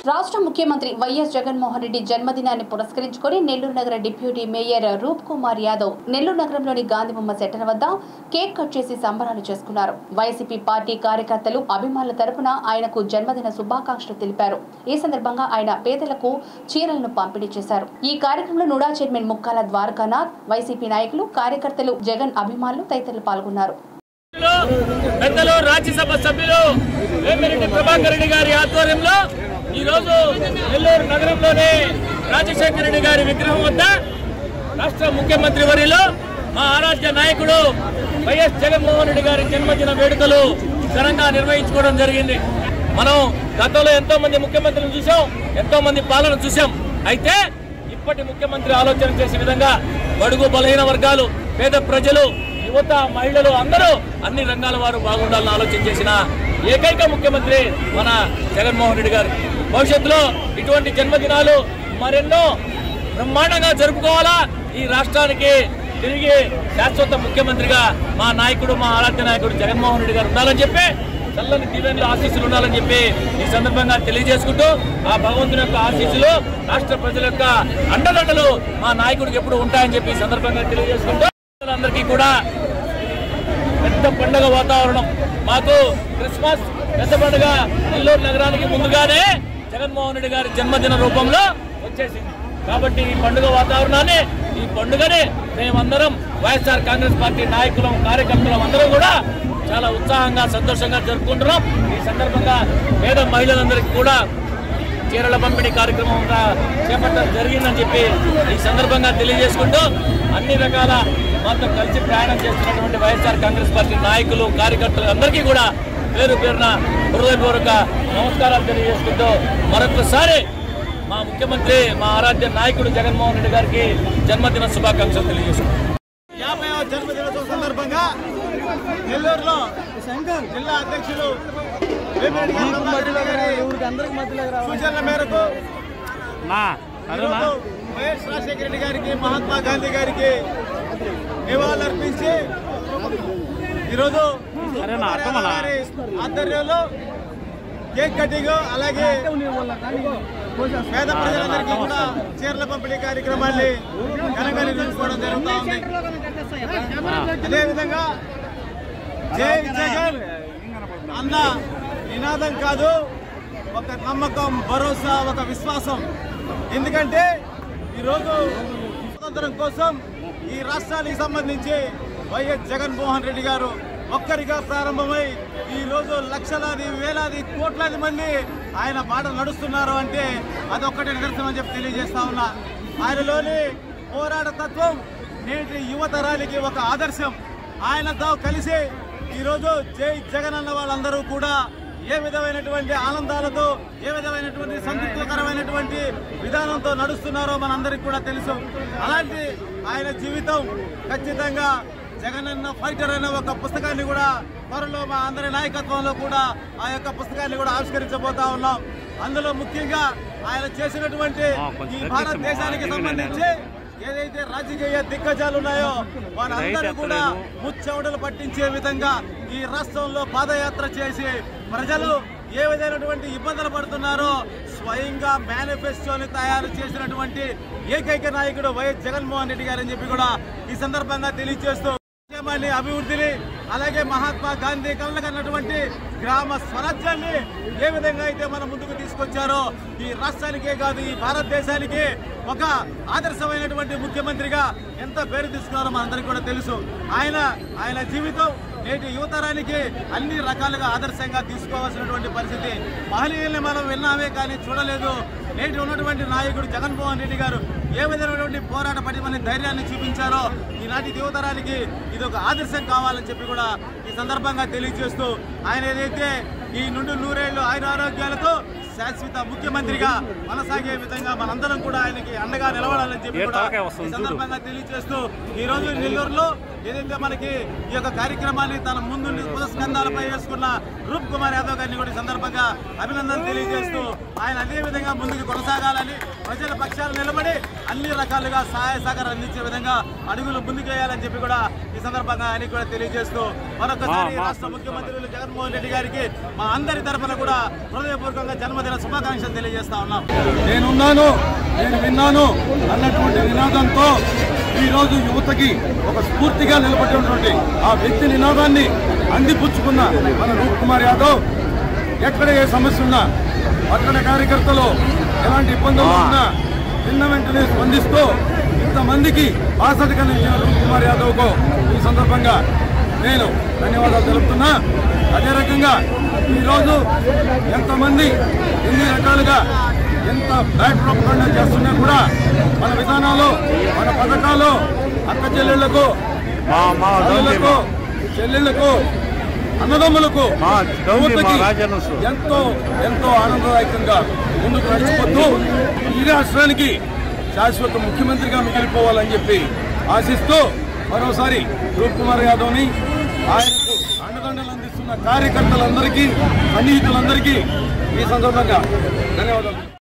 రాష్ట్ర ముఖ్యమంత్రి వైఎస్ జగన్మోహన్ రెడ్డి జన్మదినాన్ని పురస్కరించుకొని నెల్లూరు నగర డిప్యూటీ మేయర్ రూప్ కుమార్ యాదవ్ నెల్లూరు నగరంలోని గాంధీబొమ్మ సెంటర్ వద్ద కేక్ కట్ చేసి సంబరాలు చేసుకున్నారు వైసీపీ పార్టీ కార్యకర్తలు అభిమానుల తరపున ఆయనకు జన్మదిన శుభాకాంక్షలు తెలిపారు ఈ సందర్భంగా ఆయన పేదలకు చీరలను పంపిణీ చేశారు ఈ కార్యక్రమంలో NUDA chairman Mukkala Dwarakanath YCP నాయకులు కార్యకర్తలు జగన్ అభిమానులు తదితరులు పాల్గొన్నారు పెద్దలు రాజ్యసభ సభ్యులు వేమిరెడ్డి ప్రభాకర్ రెడ్డి గారి ఆధ్వర్యంలో ఈ రోజు నెల్లూరు నగరంలోని రాజశేఖర రెడ్డి గారి విగ్రహం వద్ద రాష్ట్ర ముఖ్యమంత్రి వర్యులు మా ఆరాధ్య నాయకుడు వైఎస్ జగన్మోహన్ రెడ్డి గారి జన్మదిన వేడుకలు ఘనంగా నిర్వహించుకోవడం జరిగింది మనం గతంలో ఎంతో మంది ముఖ్యమంత్రులను చూసాం ఎంతో మంది పాలన చూసాం అయితే ఇప్పటి ముఖ్యమంత్రి ఆలోచన చేసే విధంగా బడుగు బలహీన వర్గాలు పేద ప్రజలు యువత మహిళలు అందరూ అన్ని రంగాల వారు బాగుండాలని ఆలోచన చేసిన ఏకైక ముఖ్యమంత్రి మన జగన్మోహన్ రెడ్డి గారు భవిష్యత్తులో ఇటువంటి జన్మదినాలు మరెన్నో బ్రహ్మాండంగా జరుపుకోవాలా ఈ రాష్ట్రానికి తిరిగి శాశ్వత ముఖ్యమంత్రిగా మా నాయకుడు మా ఆరాధ్య నాయకుడు జగన్మోహన్ రెడ్డి గారు ఉండాలని చెప్పి చల్లని దీవెనలు ఆశీస్సులు ఉండాలని చెప్పి ఈ సందర్భంగా తెలియజేసుకుంటూ ఆ భగవంతుని యొక్క ఆశీస్సులు రాష్ట్ర ప్రజల యొక్క అండదండలు మా నాయకుడికి ఎప్పుడు ఉంటాయని చెప్పి ఈ సందర్భంగా తెలియజేసుకుంటూ అందరికీ కూడా పెద్ద పండుగ వాతావరణం మాకు క్రిస్మస్ పెద్ద పండుగ నెల్లూరు నగరానికి ముందుగానే జగన్మోహన్ రెడ్డి గారి జన్మదిన రూపంలో వచ్చేసింది కాబట్టి ఈ పండుగ వాతావరణాన్ని ఈ పండుగని మేమందరం వైఎస్ఆర్ కాంగ్రెస్ పార్టీ నాయకులం కార్యకర్తలం అందరం కూడా చాలా ఉత్సాహంగా సంతోషంగా జరుపుకుంటున్నాం ఈ సందర్భంగా పేద మహిళలందరికీ కూడా చీరల పంపిణీ కార్యక్రమం కూడా చేపట్టడం జరిగిందని చెప్పి ఈ సందర్భంగా తెలియజేసుకుంటూ అన్ని రకాల మాతో కలిసి ప్రయాణం చేస్తున్నటువంటి వైఎస్ఆర్ కాంగ్రెస్ పార్టీ నాయకులు కార్యకర్తలు అందరికీ కూడా పేరు పేరున హృదయపూర్వక నమస్కారాలు తెలియజేసుకుంటూ మరొకసారి మా ముఖ్యమంత్రి మా ఆరాధ్య నాయకుడు జగన్మోహన్ రెడ్డి గారికి జన్మదిన శుభాకాంక్షలు తెలియజేసుకుంటాం యాభైవ జన్మదినోత్సవం సందర్భంగా నెల్లూరులో జిల్లా అధ్యక్షులు వేమిరెడ్డి గారి ప్రభాకర్ రెడ్డి గారి సూచనల మేరకు ఈరోజు వైఎస్ రాజశేఖర రెడ్డి గారికి మహాత్మా గాంధీ గారికి నివాళులర్పించి ఈరోజు గారి ఆధ్వర్యంలో కేక్ కటింగ్ అలాగే పేద ప్రజలందరికీ కూడా చీరల పంపిణీ కార్యక్రమాన్ని ఘనంగా నిర్వహించుకోవడం జరుగుతూ ఉంది అదేవిధంగా జై జగన్ అన్న నినాదం కాదు ఒక నమ్మకం భరోసా ఒక విశ్వాసం ఎందుకంటే ఈరోజు స్వతంత్రం కోసం ఈ రాష్ట్రానికి సంబంధించి వైఎస్ జగన్మోహన్ రెడ్డి గారు ఒక్కరిగా ప్రారంభమై ఈ రోజు లక్షలాది వేలాది కోట్లాది మంది ఆయన బాట నడుస్తున్నారు అంటే అది ఒక్కటే నిదర్శనం అని చెప్పి తెలియజేస్తా ఉన్నా ఆయనలోని పోరాట తత్వం నేటి యువతరానికి ఒక ఆదర్శం ఆయనతో కలిసి ఈరోజు జై జగన్ అన్న వాళ్ళందరూ కూడా ఏ విధమైనటువంటి ఆనందాలతో ఏ విధమైనటువంటి సంతృప్తికరమైనటువంటి విధానంతో నడుస్తున్నారో మనందరికి కూడా తెలుసు అలాంటి ఆయన జీవితం ఖచ్చితంగా జగన్ అన్న ఫైటర్ అనే ఒక పుస్తకాన్ని కూడా త్వరలో మా అందరి నాయకత్వంలో కూడా ఆ యొక్క పుస్తకాన్ని కూడా ఆవిష్కరించబోతా ఉన్నాం అందులో ముఖ్యంగా ఆయన చేసినటువంటి ఈ భారతదేశానికి సంబంధించి ఏదైతే రాజకీయ దిగ్గజాలు ఉన్నాయో వారందరూ కూడా ముచ్చవడలు పట్టించే విధంగా ఈ రాష్ట్రంలో పాదయాత్ర చేసి ప్రజలు ఏ విధమైనటువంటి ఇబ్బందులు పడుతున్నారో స్వయంగా మేనిఫెస్టోని తయారు చేసినటువంటి ఏకైక నాయకుడు వైఎస్ జగన్మోహన్ రెడ్డి గారు అని చెప్పి కూడా ఈ సందర్భంగా తెలియజేస్తూ సంక్షేమాన్ని అభివృద్ధిని అలాగే మహాత్మా గాంధీ కన్నటువంటి గ్రామ స్వరాజ్యాన్ని ఏ విధంగా అయితే మన ముందుకు తీసుకొచ్చారో ఈ రాష్ట్రానికే కాదు ఈ భారతదేశానికి ఒక ఆదర్శమైనటువంటి ముఖ్యమంత్రిగా ఎంత పేరు తీసుకున్నారో మనందరికీ కూడా తెలుసు ఆయన ఆయన జీవితం నేటి యువతరానికి అన్ని రకాలుగా ఆదర్శంగా తీసుకోవాల్సినటువంటి పరిస్థితి మహనీయుల్ని మనం విన్నామే కానీ చూడలేదు నేటి ఉన్నటువంటి నాయకుడు జగన్మోహన్ రెడ్డి గారు ఏ విధమైనటువంటి పోరాట పటిమని ధైర్యాన్ని చూపించారో ఈనాటి యువతరానికి ఇది ఒక ఆదర్శం కావాలని చెప్పి కూడా ఈ సందర్భంగా తెలియజేస్తూ ఆయన ఏదైతే ఈ నుండి నూరేళ్లు ఆయుర ఆరోగ్యాలతో శాశ్వత ముఖ్యమంత్రిగా కొనసాగే విధంగా మనందరం కూడా ఆయనకి అండగా నిలబడాలని చెప్పి కూడా ఈ సందర్భంగా తెలియజేస్తూ ఈ రోజు నెల్లూరులో ఏదైతే మనకి ఈ యొక్క కార్యక్రమాన్ని తన ముందు పురస్కంధాలపై వేసుకున్న రూప్ కుమార్ యాదవ్ గారిని కూడా ఈ సందర్భంగా అభినందన తెలియజేస్తూ ఆయన అదే విధంగా ముందుకు కొనసాగాలని ప్రజల పక్షాలు నిలబడి అన్ని రకాలుగా సహాయ సహకారం అందించే విధంగా అడుగులు ముందుకేయాలని చెప్పి కూడా ఈ సందర్భంగా ఆయన కూడా తెలియజేస్తూ మరొకసారి రాష్ట్ర ముఖ్యమంత్రులు జగన్మోహన్ రెడ్డి గారికి మా అందరి తరఫున కూడా హృదయపూర్వకంగా జన్మదిన శుభాకాంక్షలు తెలియజేస్తా ఉన్నాం నేనున్నాను నేను విన్నాను అన్నటువంటి నినాదంతో ఈ రోజు యువతకి ఒక స్ఫూర్తిగా నిలబడినటువంటి ఆ వ్యక్తి నినాదాన్ని అందిపుచ్చుకున్న మన రూప్ కుమార్ యాదవ్ ఎక్కడ ఏ సమస్య ఉన్నా పట్టణ కార్యకర్తలు ఎలాంటి ఇబ్బందులు ఉన్నా నిన్న వెంటనే స్పందిస్తూ ఇంతమందికి బాసట కలిగించిన రూప్ కుమార్ యాదవ్కు ఈ సందర్భంగా నేను ధన్యవాదాలు తెలుపుతున్నా అదే రకంగా ఈరోజు ఎంతమంది ఎన్ని రకాలుగా ఎంత బ్యాక్ ప్రొపగండా చేస్తున్నా కూడా మన విధానాలు మన పథకాలు అక్క చెల్లెళ్లకు అన్నలకు చెల్లెళ్లకు అన్నదమ్ములకు యువతకి ఎంతో ఎంతో ఆనందదాయకంగా ముందుకు నడిచిపోతూ ఈ రాష్ట్రానికి శాశ్వత ముఖ్యమంత్రిగా మిగిలిపోవాలని చెప్పి ఆశిస్తూ మరోసారి రూప్ కుమార్ యాదవ్ని ఆయనకు అండదండలు అందిస్తున్న కార్యకర్తలందరికీ సన్నిహితులందరికీ ఈ సందర్భంగా ధన్యవాదాలు